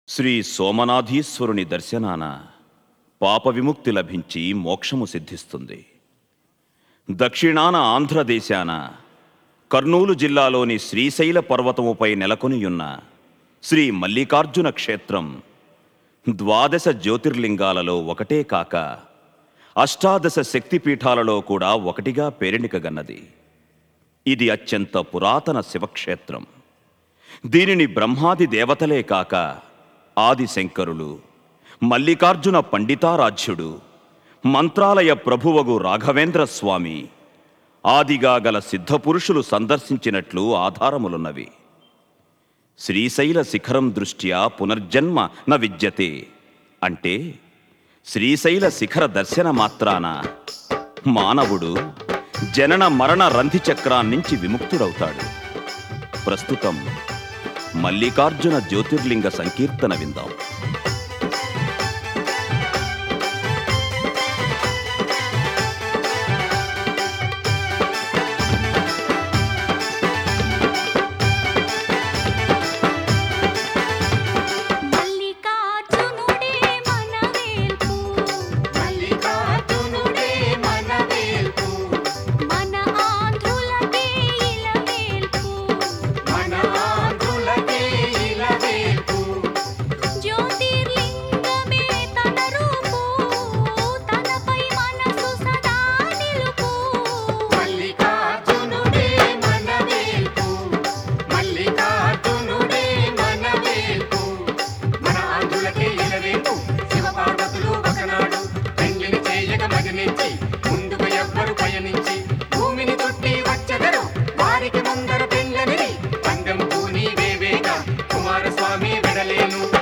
శ్రీ సోమనాథీశ్వరుని దర్శనాన పాప విముక్తి లభించి మోక్షము సిద్ధిస్తుంది దక్షిణాన ఆంధ్రదేశాన కర్నూలు జిల్లాలోని శ్రీశైల పర్వతముపై నెలకొనియున్న శ్రీ మల్లికార్జున క్షేత్రం ద్వాదశ జ్యోతిర్లింగాలలో ఒకటే కాక అష్టాదశ శక్తిపీఠాలలో కూడా ఒకటిగా పేరెనికగన్నది ఇది అత్యంత పురాతన శివక్షేత్రం దీనిని బ్రహ్మాది దేవతలే కాక ఆదిశంకరులు మల్లికార్జున పండితారాధ్యుడు మంత్రాలయ ప్రభువగు రాఘవేంద్ర స్వామి ఆదిగా గల సిద్ధపురుషులు సందర్శించినట్లు ఆధారములున్నవి శ్రీశైల శిఖరం దృష్ట్యా పునర్జన్మ న విద్యతే అంటే శ్రీశైల శిఖర దర్శన మాత్రాన మానవుడు జనన మరణ రంధి చక్రాన్నించి విముక్తుడవుతాడు ప్రస్తుతం మల్లికార్జున జ్యోతిర్లింగ సంకీర్తన విందాం మల్లికార్జునుడే మనవేల్పు మల్లికార్జునుడే మనవేల్పు మన ఆంధ్రులకే ఇలవేల్పు మన ఆంధ్రులకే ఇలవేల్పు జ్యోతిర్లింగమే తన రూపు తనపై మనసు సదా నిలుపు మల్లికార్జునుడే మనవేల్పు మల్లికార్జునుడే మనవేల్పు మన ఆంధ్రులకే ఇలవేల్పు శివపార్వతులు ఒకనాడు పెండ్లిని చేయక మగనించి ముందుకు ఎవ్వరు పయనించి భూమిని చుట్టి వచ్చెదరు వారికి ముందర పెండ్లని పందెం పూని వేవేగా కుమారస్వామి వెడలేను